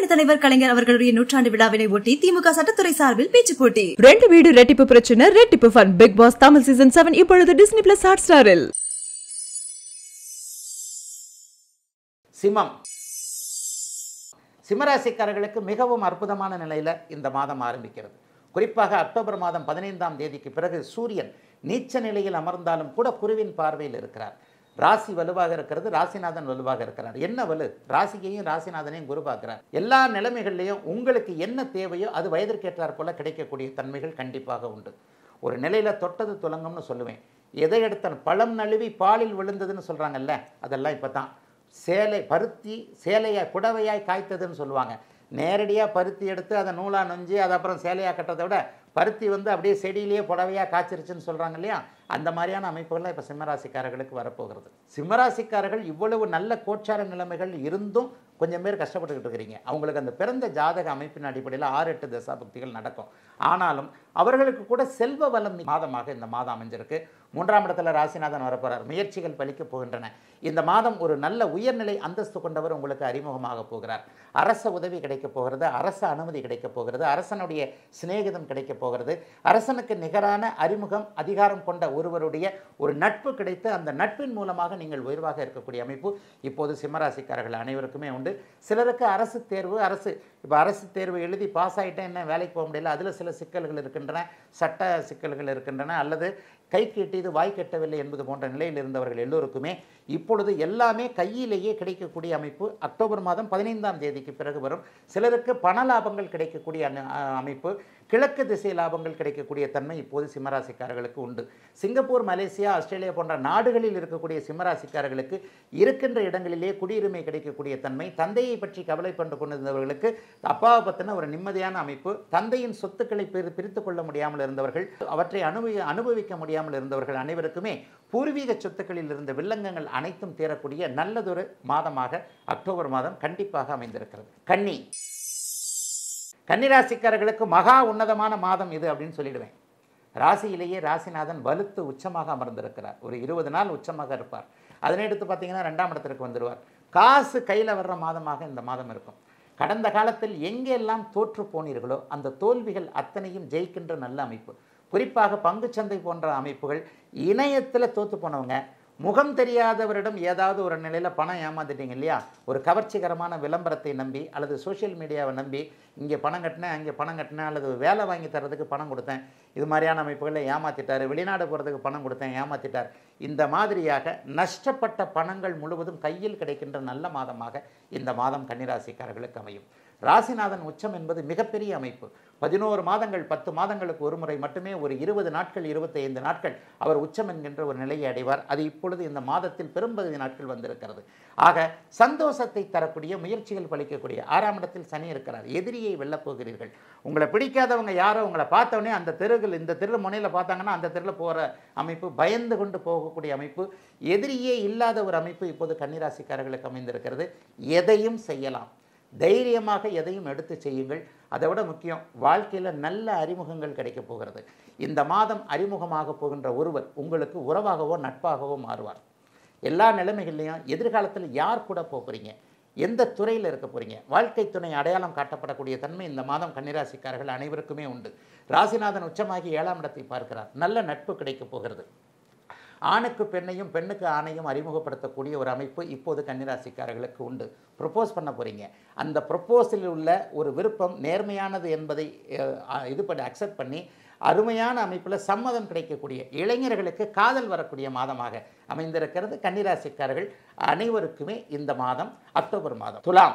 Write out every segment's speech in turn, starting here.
தலைவர் கலைஞர் அவர்களுடைய நூற்றாண்டு விழாவினை ஒட்டி திமுக சட்டத்துறை சார்பில் பேச்சு போட்டி ரெண்டு வீடு ரெட்டிப்பு பிரச்சனை ரெட்டிப்பு fun Bigg Boss Tamil season seven இப்பொழுது டிஸ்னி பிளஸ் ஹாட் ஸ்டாரில் சிம்மம் சிம்மராசிக்காரர்களுக்கு மிகவும் அற்புதமான நிலையில் இந்த மாதம் ஆரம்பிக்கிறது குறிப்பாக அக்டோபர் மாதம் பதினைந்தாம் தேதிக்கு பிறகு சூரியன் நீச்ச நிலையில் அமர்ந்தாலும் கூட குருவின் பார்வையில் இருக்கிறார் ராசி வலுவாக இருக்கிறது ராசிநாதன் வலுவாக இருக்கிறார் என்ன வலு ராசியையும் ராசிநாதனையும் குரு பார்க்கிறார் எல்லா நிலைமைகள்லையும் உங்களுக்கு என்ன தேவையோ அது வயதிற்கேற்றாற் போல கிடைக்கக்கூடிய தன்மைகள் கண்டிப்பாக உண்டு ஒரு நிலையில் தொட்டது துலங்கம்னு சொல்லுவேன் எதை எடுத்த பழம் நழுவி பாலில் விழுந்ததுன்னு சொல்கிறாங்கல்ல அதெல்லாம் இப்போ தான் சேலை பருத்தி சேலையை புடவையாய் காய்த்ததுன்னு சொல்லுவாங்க நேரடியாக பருத்தி எடுத்து அதை நூலாக நொஞ்சு அதை அப்புறம் சேலையாக கட்டுறதை விட பருத்தி வந்து அப்படியே செடியிலேயே புடவையாக காய்ச்சிருச்சுன்னு சொல்கிறாங்க இல்லையா அந்த மாதிரியான அமைப்புகள்லாம் இப்போ சிம்மராசிக்காரர்களுக்கு வரப்போகிறது சிம்மராசிக்காரர்கள் இவ்வளவு நல்ல கோச்சார நிலைமைகள் இருந்தும் கொஞ்சம் பேர் கஷ்டப்பட்டுக்கிட்டு இருக்கிறீங்க அவங்களுக்கு அந்த பிறந்த ஜாதக அமைப்பின் அடிப்படையில் ஆறு எட்டு தசாபக்திகள் நடக்கும் ஆனாலும் அவர்களுக்கு கூட செல்வ வளம் மாதமாக இந்த மாதம் அமைஞ்சிருக்கு மூன்றாம் இடத்துல ராசிநாதன் வரப்போகிறார் முயற்சிகள் பலிக்கப் போகின்றன இந்த மாதம் ஒரு நல்ல உயர்நிலை அந்தஸ்து கொண்டவர் உங்களுக்கு அறிமுகமாக போகிறார் அரச உதவி கிடைக்கப் போகிறது அரச அனுமதி கிடைக்கப் போகிறது அரசனுடைய சிநேகிதம் கிடைக்கப் போகிறது அரசனுக்கு நிகரான அறிமுகம் அதிகாரம் கொண்ட ஒருவருடைய ஒரு நட்பு கிடைத்து அந்த நட்பின் மூலமாக நீங்கள் உயர்வாக இருக்கக்கூடிய அமைப்பு இப்போது சிம்மராசிக்காரர்கள் அனைவருக்குமே உண்டு சிலருக்கு அரசு தேர்வு அரசு இப்போ அரசு தேர்வு எழுதி பாஸ் ஆகிட்டேன் என்ன வேலைக்கு போக முடியல அதில் சில சிக்கல்கள் இருக்கின்றன சட்ட சிக்கல்கள் இருக்கின்றன அல்லது கை கெட்டியது வாய் கெட்டவில்லை என்பது போன்ற நிலையில் இருந்தவர்கள் எல்லோருக்குமே இப்பொழுது எல்லாமே கையிலேயே கிடைக்கக்கூடிய அமைப்பு அக்டோபர் மாதம் பதினைந்தாம் தேதிக்கு பிறகு வரும் சிலருக்கு பண லாபங்கள் கிடைக்கக்கூடிய அன- அ- அமைப்பு கிழக்கு திசை லாபங்கள் கிடைக்கக்கூடிய தன்மை இப்போது சிம்மராசிக்காரர்களுக்கு உண்டு சிங்கப்பூர் மலேசியா ஆஸ்திரேலியா போன்ற நாடுகளில் இருக்கக்கூடிய சிம்மராசிக்காரர்களுக்கு இருக்கின்ற இடங்களிலே குடியுரிமை கிடைக்கக்கூடிய தன்மை தந்தையை பற்றி கவலைப்பட்டு கொண்டிருந்தவர்களுக்கு அப்பாவை பற்றின ஒரு நிம்மதியான அமைப்பு தந்தையின் சொத்துக்களை பிரி பிரித்து கொள்ள முடியாமல் இருந்தவர்கள் அவற்றை அனுபவி அனுபவிக்க முடியாமல் இருந்தவர்கள் அனைவருக்குமே பூர்வீக சொத்துக்களில் இருந்த வில்லங்கங்கள் அனைத்தும் தீரக்கூடிய நல்லதொரு மாதமாக அக்டோபர் மாதம் கண்டிப்பாக அமைந்திருக்கிறது கன்னி கன்னிராசிக்காரர்களுக்கு மகா உன்னதமான மாதம் இது அப்படின்னு சொல்லிடுவேன் ராசியிலேயே ராசிநாதன் வலுத்து உச்சமாக அமர்ந்திருக்கிறார் ஒரு இருபது நாள் உச்சமாக இருப்பார் அதனை எடுத்து பார்த்தீங்கன்னா ரெண்டாம் இடத்திற்கு வந்துடுவார் காசு கையில் வர்ற மாதமாக இந்த மாதம் இருக்கும் கடந்த காலத்தில் எங்கெல்லாம் தோற்று போனீர்களோ அந்த தோல்விகள் அத்தனையும் ஜெயிக்கின்ற நல்ல அமைப்பு குறிப்பாக பங்குச்சந்தை போன்ற அமைப்புகள் இணையத்தில் தோற்று போனவங்க முகம் தெரியாதவரிடம் ஏதாவது ஒரு நிலையில் பணம் ஏமாந்துட்டீங்க இல்லையா ஒரு கவர்ச்சிகரமான விளம்பரத்தை நம்பி அல்லது சோஷியல் மீடியாவை நம்பி இங்கே பணம் கட்டினேன் அங்கே பணம் கட்டினேன் அல்லது வேலை வாங்கி தரதுக்கு பணம் கொடுத்தேன் இது மாதிரியான அமைப்புகளை ஏமாத்திட்டார் வெளிநாடு போகிறதுக்கு பணம் கொடுத்தேன் ஏமாத்திட்டார் இந்த மாதிரியாக நஷ்டப்பட்ட பணங்கள் முழுவதும் கையில் கிடைக்கின்ற நல்ல மாதமாக இந்த மாதம் கன்னிராசிக்காரர்களுக்கு அமையும் ராசிநாதன் உச்சம் என்பது மிகப்பெரிய அமைப்பு பதினோரு மாதங்கள் பத்து மாதங்களுக்கு ஒரு முறை மட்டுமே ஒரு இருபது நாட்கள் இருபத்தைந்து நாட்கள் அவர் உச்சம் என்கின்ற ஒரு நிலையை அடைவார் அது இப்பொழுது இந்த மாதத்தில் பெரும்பகுதி நாட்கள் வந்திருக்கிறது ஆக சந்தோஷத்தை தரக்கூடிய முயற்சிகள் பலிக்கக்கூடிய ஆறாம் இடத்தில் சனி இருக்கிறார் எதிரியை வெல்லப் போகிறீர்கள் உங்களை பிடிக்காதவங்க யாரோ உங்களை பார்த்தவொடனே அந்த தெருவில் இந்த தெரு முனையில் பார்த்தாங்கன்னா அந்த தெருவில் போகிற அமைப்பு பயந்து கொண்டு போகக்கூடிய அமைப்பு எதிரியே இல்லாத ஒரு அமைப்பு இப்போது கன்னிராசிக்காரர்களுக்கு அமைந்திருக்கிறது எதையும் செய்யலாம் தைரியமாக எதையும் எடுத்து செய்யுங்கள் அதை விட முக்கியம் வாழ்க்கையில் நல்ல அறிமுகங்கள் கிடைக்கப் போகிறது இந்த மாதம் அறிமுகமாக போகின்ற ஒருவர் உங்களுக்கு உறவாகவோ நட்பாகவோ மாறுவார் எல்லா நிலைமைகள்லையும் எதிர்காலத்தில் யார் கூட போக போகிறீங்க எந்த துறையில் இருக்க போகிறீங்க வாழ்க்கை துணை அடையாளம் காட்டப்படக்கூடிய தன்மை இந்த மாதம் கன்னிராசிக்காரர்கள் அனைவருக்குமே உண்டு ராசிநாதன் உச்சமாகி ஏழாம் இடத்தை பார்க்கிறார் நல்ல நட்பு கிடைக்கப் போகிறது ஆணுக்கு பெண்ணையும் பெண்ணுக்கு ஆணையும் அறிமுகப்படுத்தக்கூடிய ஒரு அமைப்பு இப்போது கன்னிராசிக்காரர்களுக்கு உண்டு ப்ரொப்போஸ் பண்ண போகிறீங்க அந்த ப்ரொப்போஸில் உள்ள ஒரு விருப்பம் நேர்மையானது என்பதை அஹ், இது பண்ணி அக்செப்ட் பண்ணி அருமையான அமைப்பில் சம்மதம் கிடைக்கக்கூடிய இளைஞர்களுக்கு காதல் வரக்கூடிய மாதமாக அமைந்திருக்கிறது கன்னிராசிக்காரர்கள் அனைவருக்குமே இந்த மாதம் அக்டோபர் மாதம் துலாம்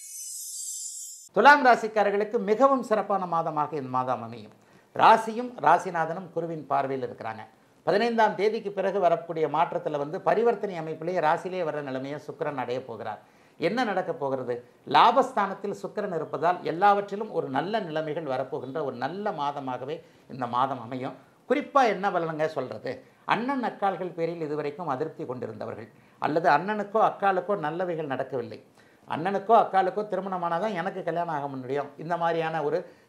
துலாம் ராசிக்காரர்களுக்கு மிகவும் சிறப்பான மாதமாக இந்த மாதம் அமையும் ராசியும் ராசிநாதனும் குருவின் பார்வையில் இருக்கிறாங்க பதினைந்தாம் தேதிக்கு பிறகு வரக்கூடிய மாற்றத்தில் வந்து பரிவர்த்தனை அமைப்பிலேயே ராசியிலே வர நிலைமையை சுக்கிரன் அடைய போகிறார் என்ன நடக்கப் போகிறது லாபஸ்தானத்தில் சுக்கிரன் இருப்பதால் எல்லாவற்றிலும் ஒரு நல்ல நிலைமைகள் வரப்போகின்ற ஒரு நல்ல மாதமாகவே இந்த மாதம் அமையும் குறிப்பாக என்ன பலனுங்க சொல்கிறது அண்ணன் அக்கால்கள் பேரில் இதுவரைக்கும் அதிருப்தி கொண்டிருந்தவர்கள் அல்லது அண்ணனுக்கோ அக்காளுக்கோ நல்லவைகள் நடக்கவில்லை அண்ணனுக்கோ அக்காளுக்கோ திருமணமானால் தான் எனக்கு கல்யாணம் ஆக முடியும் இந்த மாதிரியான ஒரு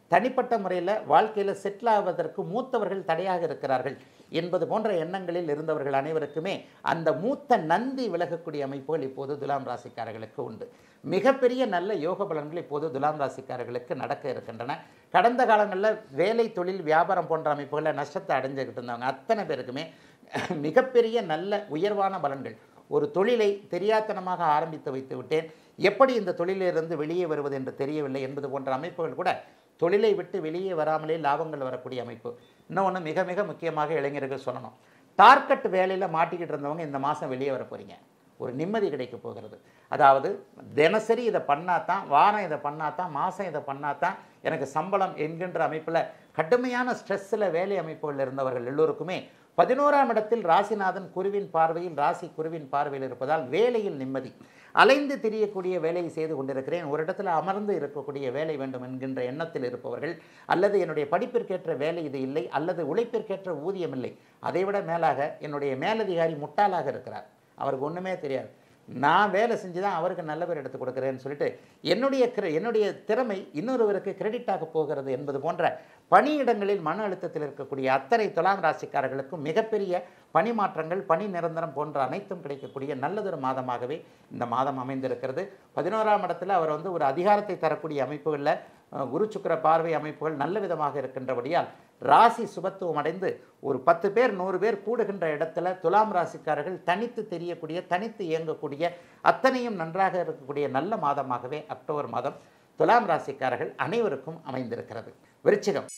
தனிப்பட்ட முறையில் வாழ்க்கையில் செட்டில் ஆவதற்கு மூத்தவர்கள் தடையாக இருக்கிறார்கள் என்பது போன்ற எண்ணங்களில் இருந்தவர்கள் அனைவருக்குமே அந்த மூத்த நந்தி விலகக்கூடிய அமைப்புகள் இப்போது துலாம் ராசிக்காரர்களுக்கு உண்டு மிகப்பெரிய நல்ல யோக பலன்கள் இப்போது துலாம் ராசிக்காரர்களுக்கு நடக்க இருக்கின்றன கடந்த காலங்களில் வேலை தொழில் வியாபாரம் போன்ற அமைப்புகளில் நஷ்டத்தை அடைஞ்சுக்கிட்டு இருந்தவங்க அத்தனை பேருக்குமே மிகப்பெரிய நல்ல உயர்வான பலன்கள் ஒரு தொழிலை தெரியாத்தனமாக ஆரம்பித்து வைத்து விட்டேன் எப்படி இந்த தொழிலிலிருந்து வெளியே வருவது என்று தெரியவில்லை என்பது போன்ற அமைப்புகள் கூட தொழிலை விட்டு வெளியே வராமலே லாபங்கள் வரக்கூடிய அமைப்பு இன்னொன்று மிக மிக முக்கியமாக இளைஞர்கள் சொல்லணும் டார்கெட் வேலையில் மாட்டிக்கிட்டு இருந்தவங்க இந்த மாதம் வெளியே வர போகிறீங்க ஒரு நிம்மதி கிடைக்க போகிறது அதாவது தினசரி இதை பண்ணாதான் வாரம் இதை பண்ணாதான் மாதம் இதை பண்ணாதான் எனக்கு சம்பளம் என்கின்ற அமைப்பில் கடுமையான ஸ்ட்ரெஸ்ஸில் வேலை அமைப்புகள் இருந்தவர்கள் எல்லோருக்குமே பதினோராம் இடத்தில் ராசிநாதன் குருவின் பார்வையில் ராசி குருவின் பார்வையில் இருப்பதால் வேலையில் நிம்மதி அலைந்து திரியக்கூடிய வேலையை செய்து கொண்டிருக்கிறேன் ஒரு இடத்துல அமர்ந்து இருக்கக்கூடிய வேலை வேண்டும் என்கின்ற எண்ணத்தில் இருப்பவர்கள் அல்லது என்னுடைய படிப்பிற்கேற்ற வேலை இது இல்லை அல்லது உழைப்பிற்கேற்ற ஊதியம் இல்லை அதைவிட மேலாக என்னுடைய மேலதிகாரி முட்டாளாக இருக்கிறார் அவருக்கு ஒன்றுமே தெரியாது நான் வேலை செஞ்சு தான் அவருக்கு நல்ல பேர் எடுத்து கொடுக்குறேன்னு சொல்லிட்டு என்னுடைய கிர- என்னுடைய திறமை இன்னொருவருக்கு கிரெடிட்டாக போகிறது என்பது போன்ற பணியிடங்களில் மன அழுத்தத்தில் இருக்கக்கூடிய அத்தனை துலாம் ராசிக்காரர்களுக்கும் மிகப்பெரிய பணி மாற்றங்கள் பணி நிரந்தரம் போன்ற அனைத்தும் கிடைக்கக்கூடிய நல்லதொரு மாதமாகவே இந்த மாதம் அமைந்திருக்கிறது பதினோராம் இடத்துல அவர் வந்து ஒரு அதிகாரத்தை தரக்கூடிய அமைப்புகளில் அஹ், குரு சுக்கிர பார்வை அமைப்புகள் நல்ல விதமாக இருக்கின்றபடியால் ராசி சுபத்துவம் அடைந்து ஒரு பத்து பேர் நூறு பேர் கூடுகின்ற இடத்துல துலாம் ராசிக்காரர்கள் தனித்து தெரியக்கூடிய தனித்து இயங்கக்கூடிய அத்தனையும் நன்றாக இருக்கக்கூடிய நல்ல மாதமாகவே அக்டோபர் மாதம் துலாம் ராசிக்காரர்கள் அனைவருக்கும் அமைந்திருக்கிறது விருச்சிகம்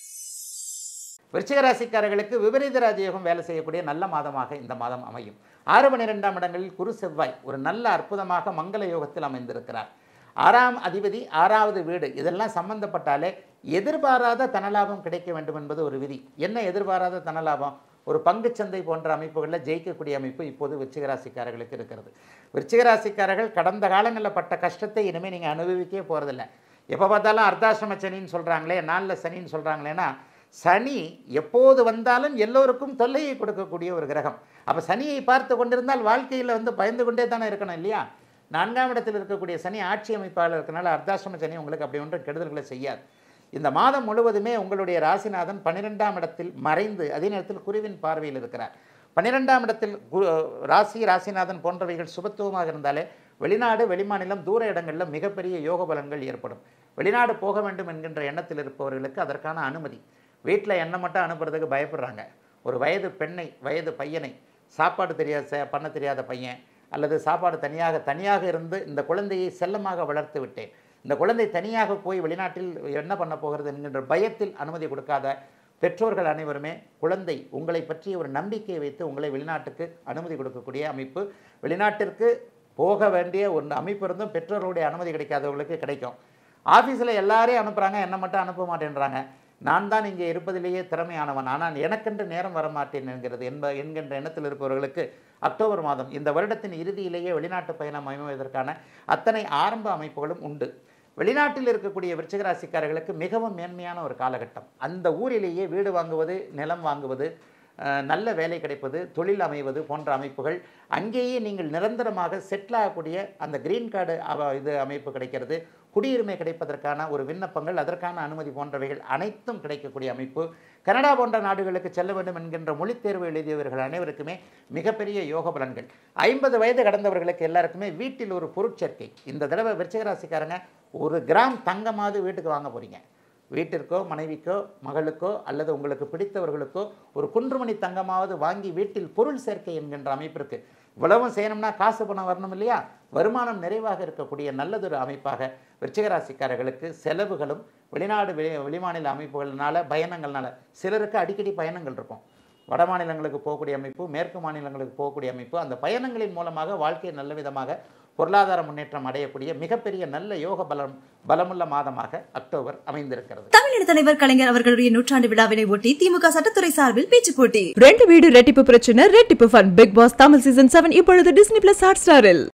விருச்சிக ராசிக்காரர்களுக்கு விபரீத ராஜயோகம் வேலை செய்யக்கூடிய நல்ல மாதமாக இந்த மாதம் அமையும் ஆறு பன்னிரெண்டாம் இடங்களில் குரு செவ்வாய் ஒரு நல்ல அற்புதமாக மங்கள யோகத்தில் அமைந்திருக்கிறார் ஆறாம் அதிபதி ஆறாவது வீடு இதெல்லாம் சம்பந்தப்பட்டாலே எதிர்பாராத தனலாபம் கிடைக்க வேண்டும் என்பது ஒரு விதி என்ன எதிர்பாராத தனலாபம் ஒரு பங்குச்சந்தை போன்ற அமைப்புகளில் ஜெயிக்கக்கூடிய அமைப்பு இப்போது விருச்சிக ராசிக்காரர்களுக்கு இருக்கிறது விருச்சிக ராசிக்காரர்கள் கடந்த காலங்களில் பட்ட கஷ்டத்தை இனிமேல் நீங்கள் அனுபவிக்கவே போகிறதில்ல எப்போ பார்த்தாலும் அர்த்தாசிரம சனின்னு சொல்கிறாங்களே நாளில் சனின்னு சொல்கிறாங்களேன்னா சனி எப்போது வந்தாலும் எல்லோருக்கும் தொல்லையை கொடுக்கக்கூடிய ஒரு கிரகம் அப்போ சனியை பார்த்து கொண்டிருந்தால் வாழ்க்கையில் வந்து பயந்து கொண்டே தானே இருக்கணும் இல்லையா நான்காம் இடத்தில் இருக்கக்கூடிய சனி ஆட்சி அமைப்பாளர் இருக்கனால அர்த்தாசிரம சனி உங்களுக்கு அப்படி ஒன்றும் கெடுதல்களை செய்யாது இந்த மாதம் முழுவதுமே உங்களுடைய ராசிநாதன் பன்னிரெண்டாம் இடத்தில் மறைந்து அதே நேரத்தில் குருவின் பார்வையில் இருக்கிறார் பன்னிரெண்டாம் இடத்தில் கு ராசி ராசிநாதன் போன்றவைகள் சுபத்துவமாக இருந்தாலே வெளிநாடு வெளிமாநிலம் தூர இடங்களில் மிகப்பெரிய யோக பலன்கள் ஏற்படும் வெளிநாடு போக வேண்டும் என்கின்ற எண்ணத்தில் இருப்பவர்களுக்கு அதற்கான அனுமதி வீட்டில் எண்ணெய் மட்டும் அனுப்புறதுக்கு பயப்படுறாங்க ஒரு வயது பெண்ணை வயது பையனை சாப்பாடு தெரியாத செ- பண்ண தெரியாத பையன் அல்லது சாப்பாடு தனியாக தனியாக இருந்து இந்த குழந்தையை செல்லமாக வளர்த்து விட்டேன் இந்த குழந்தை தனியாக போய் வெளிநாட்டில் என்ன பண்ண போகிறது என்கின்ற பயத்தில் அனுமதி கொடுக்காத பெற்றோர்கள் அனைவருமே குழந்தை உங்களை பற்றிய ஒரு நம்பிக்கையை வைத்து உங்களை வெளிநாட்டுக்கு அனுமதி கொடுக்கக்கூடிய அமைப்பு வெளிநாட்டிற்கு போக வேண்டிய ஒரு அமைப்பு இருந்தும் பெற்றோர்களுடைய அனுமதி கிடைக்காதவங்களுக்கு கிடைக்கும் ஆஃபீஸில் எல்லாரையும் அனுப்புகிறாங்க என்னை மட்டும் அனுப்ப மாட்டேன்றாங்க நான் தான் இங்கே இருப்பதிலேயே திறமையானவன் ஆனால் எனக்கென்று நேரம் வரமாட்டேன் என்கிறது என்ப என்கின்ற எண்ணத்தில் இருப்பவர்களுக்கு அக்டோபர் மாதம் இந்த வருடத்தின் இறுதியிலேயே வெளிநாட்டு பயணம் அமைவதற்கான அத்தனை ஆரம்ப அமைப்புகளும் உண்டு வெளிநாட்டில் இருக்கக்கூடிய விருச்சிக ராசிக்காரர்களுக்கு மிகவும் மேன்மையான ஒரு காலகட்டம் அந்த ஊரிலேயே வீடு வாங்குவது நிலம் வாங்குவது அஹ், நல்ல வேலை கிடைப்பது தொழில் அமைவது போன்ற அமைப்புகள் அங்கேயே நீங்கள் நிரந்தரமாக செட்டில் ஆகக்கூடிய அந்த கிரீன் கார்டு இது அமைப்பு கிடைக்கிறது குடியுரிமை கிடைப்பதற்கான ஒரு விண்ணப்பங்கள் அதற்கான அனுமதி போன்றவைகள் அனைத்தும் கிடைக்கக்கூடிய அமைப்பு கனடா போன்ற நாடுகளுக்கு செல்ல வேண்டும் என்கின்ற மொழித் தேர்வு எழுதியவர்கள் அனைவருக்குமே மிகப்பெரிய யோக பலன்கள் ஐம்பது வயது கடந்தவர்களுக்கு எல்லாருக்குமே வீட்டில் ஒரு பொருட்சேர்க்கை இந்த தடவை விருச்சிக ராசிக்காரங்க ஒரு கிராம் தங்கமாவது வீட்டுக்கு வாங்க போகிறீங்க வீட்டிற்கோ மனைவிக்கோ மகளுக்கோ அல்லது உங்களுக்கு பிடித்தவர்களுக்கோ ஒரு குன்றுமணி தங்கமாவது வாங்கி வீட்டில் பொருள் சேர்க்கை என்கின்ற அமைப்பிற்கு இவ்வளவும் செய்யணும்னா காசு பணம் வரணும் இல்லையா வருமானம் நிறைவாக இருக்கக்கூடிய நல்லதொரு அமைப்பாக விருச்சிக ராசிக்காரர்களுக்கு செலவுகளும் வெளிநாடு வெளி வெளிமாநில அமைப்புகள்னால பயணங்கள்னால சிலருக்கு அடிக்கடி பயணங்கள் இருக்கும் வட மாநிலங்களுக்கு போகக்கூடிய அமைப்பு மேற்கு மாநிலங்களுக்கு போகக்கூடிய அமைப்பு அந்த பயணங்களின் மூலமாக வாழ்க்கையை நல்ல விதமாக பொருளாதார முன்னேற்றம் அடையக்கூடிய மிகப்பெரிய நல்ல யோக பலம் பலமுள்ள மாதமாக அக்டோபர் அமைந்திருக்கிறது தமிழக தலைவர் கலைஞர் அவர்களுடைய நூற்றாண்டு விழாவினை ஒட்டி திமுக சட்டத்துறை சார்பில் பேச்சு போட்டி ரெண்டு வீடு ரெட்டிப்பு பிரச்சனை ரெட்டிப்பு fun Bigg Boss Tamil season seven இப்பொழுது டிஸ்னி பிளஸ் ஹாட் ஸ்டாரில்